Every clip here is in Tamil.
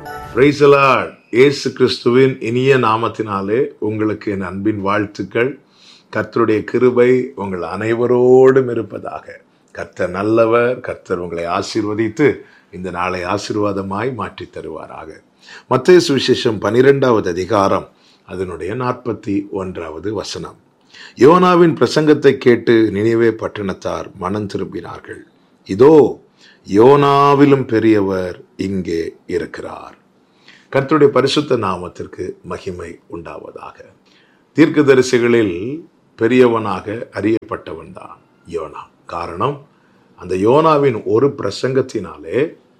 பிரைசலாட் இயேசு கிறிஸ்துவின் இனிய நாமத்தினாலே உங்களுக்கு என் அன்பின் வாழ்த்துக்கள் கர்த்தருடைய கிருபை உங்கள் அனைவரோடும் இருப்பதாக கர்த்தர் நல்லவர் கர்த்தர் உங்களை ஆசீர்வதித்து இந்த நாளை ஆசீர்வாதமாய் மாற்றித் தருவாராக மத்திய சுவிசேஷம் பனிரெண்டாவது அதிகாரம் அதனுடைய நாற்பத்தி ஒன்றாவது வசனம் யோனாவின் பிரசங்கத்தை கேட்டு நினைவே பட்டணத்தார் மனம் திரும்பினார்கள் இதோ யோனாவிலும் பெரியவர் இங்கே இருக்கிறார் கர்த்தருடைய பரிசுத்த நாமத்திற்கு மகிமை உண்டாவதாக தீர்க்கதரிசிகளில் பெரியவனாக அறியப்பட்டவன் தான் யோனா காரணம் அந்த யோனாவின் ஒரு பிரசங்கத்தினாலே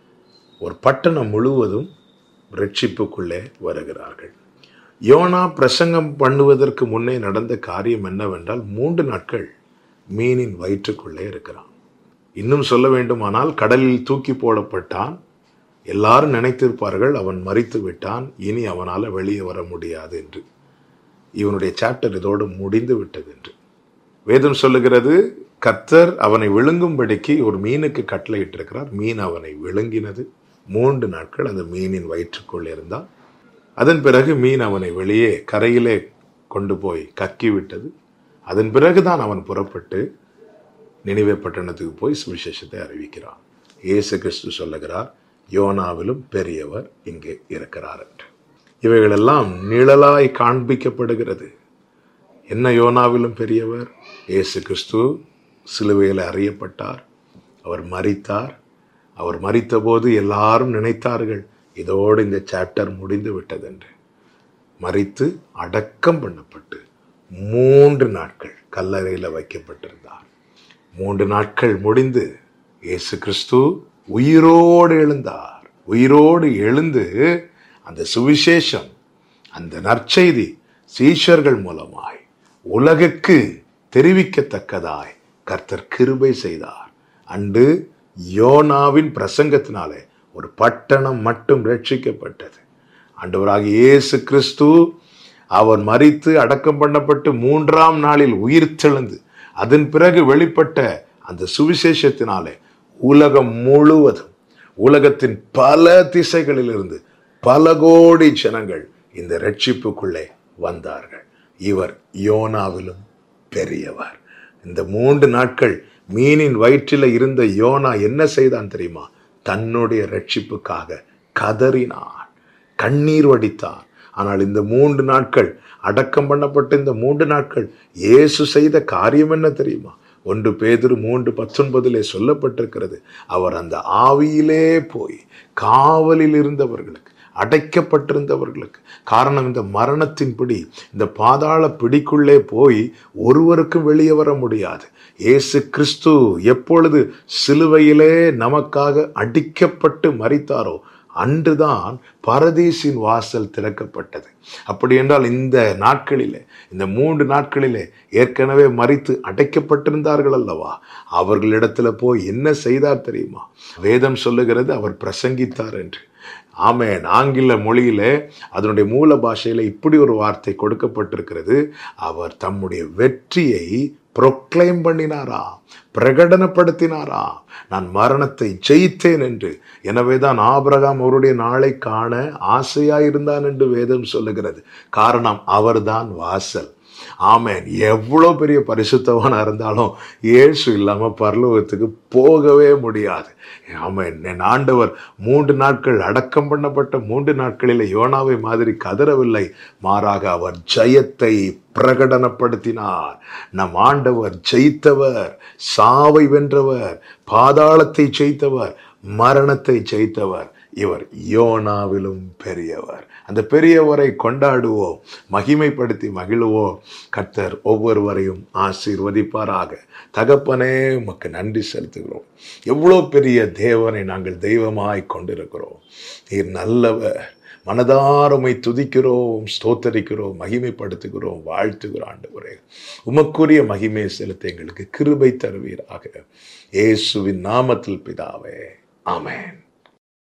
ஒரு பட்டணம் முழுவதும் ரட்சிப்புக்குள்ளே வருகிறார்கள் யோனா பிரசங்கம் பண்ணுவதற்கு முன்னே நடந்த காரியம் என்னவென்றால் மூன்று நாட்கள் மீனின் வயிற்றுக்குள்ளே இருக்கிறான் இன்னும் சொல்ல வேண்டுமானால் கடலில் தூக்கி போடப்பட்டான் எல்லாரும் நினைத்திருப்பார்கள் அவன் மறித்து விட்டான் இனி அவனால் வெளியே வர முடியாது என்று இவனுடைய சாப்டர் இதோடு முடிந்து விட்டது என்று வேதம் சொல்லுகிறது கர்த்தர் அவனை விழுங்கும்படிக்கு ஒரு மீனுக்கு கட்டளையிட்டிருக்கிறார் மீன் அவனை விழுங்கினது மூன்று நாட்கள் அந்த மீனின் வயிற்றுக்குள் இருந்தான் அதன் பிறகு மீன் அவனை வெளியே கரையிலே கொண்டு போய் கக்கி விட்டது அதன் பிறகுதான் அவன் புறப்பட்டு நினைவே பட்டணத்துக்கு போய் சுவிசேஷத்தை அறிவிக்கிறான் இயேசு கிறிஸ்து சொல்லுகிறார் யோனாவிலும் பெரியவர் இங்கே இருக்கிறார் என்று இவைகளெல்லாம் நிழலாய் காண்பிக்கப்படுகிறது என்ன யோனாவிலும் பெரியவர் இயேசு கிறிஸ்து சிலுவையில் அறியப்பட்டார் அவர் மரித்தார் அவர் மரித்தபோது எல்லாரும் நினைத்தார்கள் இதோடு இந்த சாப்டர் முடிந்து விட்டதென்று மறித்து அடக்கம் பண்ணப்பட்டு மூன்று நாட்கள் கல்லறையில் வைக்கப்பட்டிருந்தார் மூன்று நாட்கள் முடிந்து இயேசு கிறிஸ்து உயிரோடு எழுந்தார் உயிரோடு எழுந்து அந்த சுவிசேஷம் அந்த நற்செய்தி சீஷர்கள் மூலமாய் உலகுக்கு தெரிவிக்கத்தக்கதாய் கர்த்தர் கிருபை செய்தார் அன்று யோனாவின் பிரசங்கத்தினாலே ஒரு பட்டணம் மட்டும் ரட்சிக்கப்பட்டது ஆண்டவராக இயேசு கிறிஸ்து அவர் மறித்து அடக்கம் பண்ணப்பட்டு மூன்றாம் நாளில் உயிர் தெழுந்து அதன் பிறகு வெளிப்பட்ட அந்த சுவிசேஷத்தினாலே உலகம் முழுவதும் உலகத்தின் பல திசைகளிலிருந்து பல கோடி ஜனங்கள் இந்த ரட்சிப்புக்குள்ளே வந்தார்கள் இவர் யோனாவிலும் பெரியவர் இந்த மூன்று நாட்கள் மீனின் வயிற்றில் இருந்த யோனா என்ன செய்தான் தெரியுமா தன்னுடைய ரட்சிப்புக்காக கதறினான் கண்ணீர் வடித்தான் ஆனால் இந்த மூன்று நாட்கள் அடக்கம் பண்ணப்பட்ட இந்த மூன்று நாட்கள் இயேசு செய்த காரியம் என்ன தெரியுமா ஒன்று பேதிரு மூன்று பத்தொன்பதிலே சொல்லப்பட்டிருக்கிறது அவர் அந்த ஆவியிலே போய் காவலில் இருந்தவர்களுக்கு அடைக்கப்பட்டிருந்தவர்களுக்கு காரணம் இந்த மரணத்தின்படி இந்த பாதாள பிடிக்குள்ளே போய் ஒருவருக்கும் வெளியே வர முடியாது இயேசு கிறிஸ்து எப்பொழுது சிலுவையிலே நமக்காக அடிக்கப்பட்டு மறித்தாரோ அன்றுதான் பரதீசின் வாசல் திறக்கப்பட்டது அப்படி என்றால் இந்த நாட்களிலே இந்த மூன்று நாட்களிலே ஏற்கனவே மறித்து அடைக்கப்பட்டிருந்தார்கள் அல்லவா அவர்களிடத்துல போய் என்ன செய்தார் தெரியுமா வேதம் சொல்லுகிறது அவர் பிரசங்கித்தார் என்று ஆமேன் ஆங்கில மொழியிலே அதனுடைய மூல பாஷையில இப்படி ஒரு வார்த்தை கொடுக்கப்பட்டிருக்கிறது அவர் தம்முடைய வெற்றியை ப்ரொக்ளைம் பண்ணினாரா பிரகடனப்படுத்தினாரா நான் மரணத்தை ஜெயித்தேன் என்று எனவேதான் ஆபிரகாம் அவருடைய நாளை காண ஆசையாயிருந்தான் என்று வேதம் சொல்லுகிறது காரணம் அவர்தான் வாசல் ஆமேன் எவ்வளோ பெரிய பரிசுத்தவனாக இருந்தாலும் இயேசு இல்லாமல் பரலோகத்துக்கு போகவே முடியாது ஆமேன் என் ஆண்டவர் மூன்று நாட்கள் அடக்கம் பண்ணப்பட்ட மூன்று நாட்களில் யோனாவை மாதிரி கதறவில்லை மாறாக அவர் ஜெயத்தை பிரகடனப்படுத்தினார் நம் ஆண்டவர் ஜெயித்தவர் சாவை வென்றவர் பாதாளத்தை ஜெயித்தவர் மரணத்தை ஜெயித்தவர் இவர் யோனாவிலும் பெரியவர் அந்த பெரியவரை கொண்டாடுவோம் மகிமைப்படுத்தி மகிழுவோம் கர்த்தர் ஒவ்வொருவரையும் ஆசீர்வதிப்பாராக தகப்பனே உமக்கு நன்றி செலுத்துகிறோம் எவ்வளோ பெரிய தேவனை நாங்கள் தெய்வமாய் கொண்டிருக்கிறோம் நீர் நல்லவர் மனதாரமை துதிக்கிறோம் ஸ்தோத்தரிக்கிறோம் மகிமைப்படுத்துகிறோம் வாழ்த்துகிறோம் ஆண்டவரே உமக்குரிய மகிமை செலுத்த எங்களுக்கு கிருபை தருவீராக இயேசுவின் நாமத்தில் பிதாவே ஆமென்